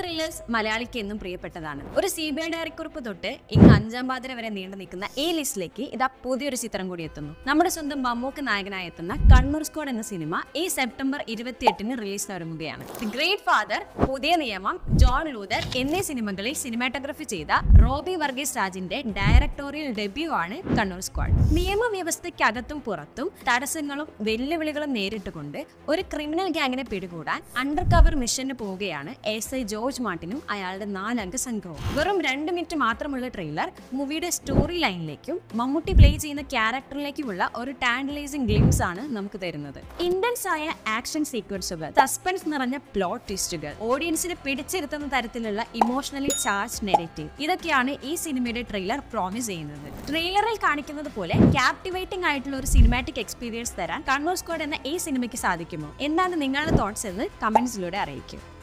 thrillers മലയാളിക്ക് എന്നും പ്രിയപ്പെട്ടതാണ് ഒരു സി ബി ഐ ഡയറിക്കുറിപ്പ് തൊട്ട് ഇങ്ങ് അഞ്ചാം പാതിര വരെ നീണ്ടു നിൽക്കുന്ന ഈ ലിസ്റ്റിലേക്ക് ഇതാ പുതിയൊരു ചിത്രം കൂടി എത്തുന്നു നമ്മുടെ സ്വന്തം മമ്മൂക്ക് നായകനായി എത്തുന്ന കണ്ണൂർ സ്ക്വാഡ് എന്ന സിനിമ ഈ സെപ്റ്റംബർ ഇരുപത്തിയെട്ടിന് റിലീസിന് ഒരുങ്ങുകയാണ് ദി ഗ്രേറ്റ് ഫാദർ പുതിയ നിയമം ജോൺ ലൂതർ എന്നീ സിനിമകളിൽ സിനിമാറ്റോഗ്രഫി ചെയ്ത റോബി വർഗീസ് രാജിന്റെ ഡയറക്ടോറിയൽ ഡെബ്യൂ ആണ് കണ്ണൂർ സ്ക്വാഡ് നിയമവ്യവസ്ഥയ്ക്കകത്തും പുറത്തും തടസ്സങ്ങളും വെല്ലുവിളികളും നേരിട്ടുകൊണ്ട് ഒരു ക്രിമിനൽ ഗ്യാങ്ങിനെ പിടികൂടാൻ അണ്ടർ കവർ മിഷന് പോവുകയാണ് എസ് ഐ ജോർജ് മാർട്ടിനും അയാളുടെ നാലംഗ സംഘവും വെറും രണ്ട് മിനിറ്റ് മാത്രമുള്ള ട്രെയിലർ മൂവിയുടെ സ്റ്റോറി ലൈനിലേക്കും മമ്മൂട്ടി പ്ലേ ചെയ്യുന്ന ക്യാരക്ടറിലേക്കുമുള്ള ഒരു ടാൻഡലൈസിംഗ് ഗ്ലിംസ് ആണ് നമുക്ക് തരുന്നത് ഇന്റൻസ് ആയ ആക്ഷൻ സീക്വൻസുകൾ സസ്പെൻസ് നിറഞ്ഞ പ്ലോട്ട് ട്വിസ്റ്റുകൾ ഓഡിയൻസിനെ പിടിച്ചിരുത്തുന്ന തരത്തിലുള്ള ഇമോഷണലി ചാർജ് നെഗറ്റീവ് ഇതൊക്കെയാണ് ഈ സിനിമയുടെ ട്രെയിലർ പ്രോമിസ് ചെയ്യുന്നത് ട്രെയിലറിൽ കാണിക്കുന്നത് പോലെ ക്യാപ്റ്റിവേറ്റിംഗ് ആയിട്ടുള്ള ഒരു സിനിമാറ്റിക് എക്സ്പീരിയൻസ് തരാൻ കണ്ണൂർ സ്ക്വാഡ് എന്ന ഈ സിനിമയ്ക്ക് സാധിക്കുമോ എന്താണ് നിങ്ങളുടെ തോട്ട്സ് എന്ന് കമന്റ്സിലൂടെ അറിയിക്കും